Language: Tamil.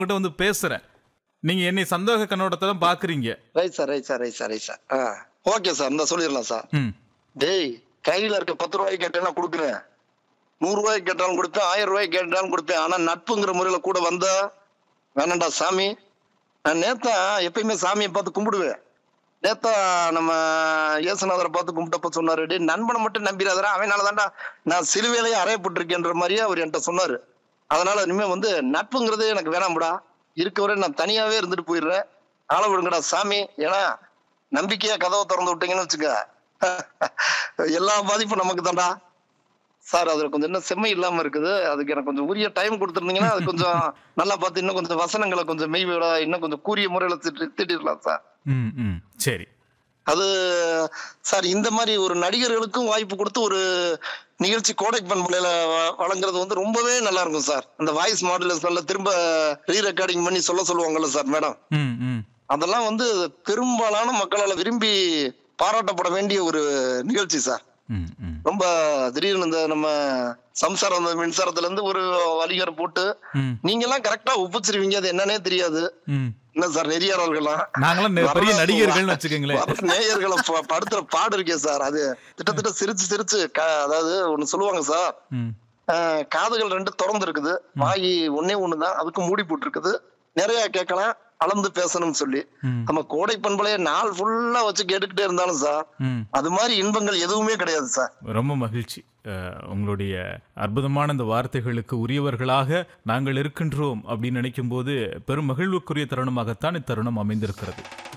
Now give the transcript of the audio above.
உங்ககிட்ட வந்து பேசுறேன் நீங்க என்னை சந்தேக கண்ணோட்டத்தை தான் பாக்குறீங்க right sir right sir right sir right sir ஆ ஓகே சார் இந்த சொல்லிடலாம் சார் ம் டேய் கையில இருக்க பத்து ரூபாய்க்கு கேட்டேன்னா கொடுக்குறேன் நூறு ரூபாய்க்கு கேட்டாலும் கொடுப்பேன் ஆயிரம் ரூபாய்க்கு கேட்டாலும் கொடுப்பேன் ஆனா நட்புங்கிற முறையில கூட வந்தா வேணாண்டா சாமி நான் நேத்தா எப்பயுமே சாமியை பார்த்து கும்பிடுவேன் நேத்தா நம்ம இயேசுநாதரை பார்த்து கும்பிட்டப்ப சொன்னாரு டேய் நண்பனை மட்டும் நம்பிடாதரா அவனால தான்டா நான் சிலுவையிலேயே அறையப்பட்டிருக்கேன்ற மாதிரியே அவர் என்கிட்ட சொன்னாரு அதனால இனிமே வந்து நட்புங்கிறது எனக்கு வேணாம்டா இருக்கவரை நான் தனியாவே இருந்துட்டு போயிடுறேன் ஆள விடுங்கடா சாமி ஏன்னா நம்பிக்கையா கதவை திறந்து விட்டீங்கன்னு வச்சுக்க எல்லா பாதிப்பும் நமக்கு தான்டா சார் அதுல கொஞ்சம் இன்னும் செம்மை இல்லாம இருக்குது அதுக்கு எனக்கு கொஞ்சம் உரிய டைம் கொடுத்துருந்தீங்கன்னா அது கொஞ்சம் நல்லா பார்த்து இன்னும் கொஞ்சம் வசனங்களை கொஞ்சம் மெய்விட இன்னும் கொஞ்சம் கூறிய முறையில திட்டி திட்டிடலாம் சார் ம் ம் சரி அது சார் இந்த மாதிரி ஒரு நடிகர்களுக்கும் வாய்ப்பு கொடுத்து ஒரு நிகழ்ச்சி கோடை பண்பலையில வ- வழங்குறது வந்து ரொம்பவே நல்லா இருக்கும் சார் அந்த வாய்ஸ் மாடுலேஷன்ல திரும்ப ரீ ரெக்கார்டிங் பண்ணி சொல்ல சொல்லுவாங்கல்ல சார் மேடம் ம் ம் அதெல்லாம் வந்து பெரும்பாலான மக்களால விரும்பி பாராட்டப்பட வேண்டிய ஒரு நிகழ்ச்சி சார் ம் ம் ரொம்ப திடீர்னு இந்த நம்ம சம்சாரம் அந்த மின்சாரத்துல இருந்து ஒரு வலிகரை போட்டு ம் நீங்க எல்லாம் கரெக்டா ஒப்பிச்சிருவீங்க அது என்னன்னே தெரியாது ம் என்ன சார் நெறியாளர்கள்லாம் நாங்களாம் நெ- பெரிய நடிகர்கள்னு வச்சுக்கோங்களேன் வர நேயர்களை ப- படுத்துற பாடு இருக்கே சார் அது கிட்டத்தட்ட சிரிச்சு சிரிச்சு க- அதாவது ஒண்ணு சொல்லுவாங்க சார் ம் அஹ், காதுகள் ரெண்டு திறந்து இருக்குது வாய் ஒன்னே ஒண்ணுதான் அதுக்கு மூடி போட்டு இருக்குது நிறைய கேட்கலாம் அளந்து பேசணும்னு சொல்லி ம் நம்ம கோடை பண்பலைய நாள் ஃபுல்லா வச்சு கேட்டுக்கிட்டே இருந்தாலும் சார் ம் அது மாதிரி இன்பங்கள் எதுவுமே கிடையாது சார் ரொம்ப மகிழ்ச்சி அஹ், உங்களுடைய அற்புதமான இந்த வார்த்தைகளுக்கு உரியவர்களாக நாங்கள் இருக்கின்றோம் அப்படின்னு நினைக்கும் போது பெரும் மகிழ்வுக்குரிய தருணமாகத்தான் இத்தருணம் அமைந்திருக்கிறது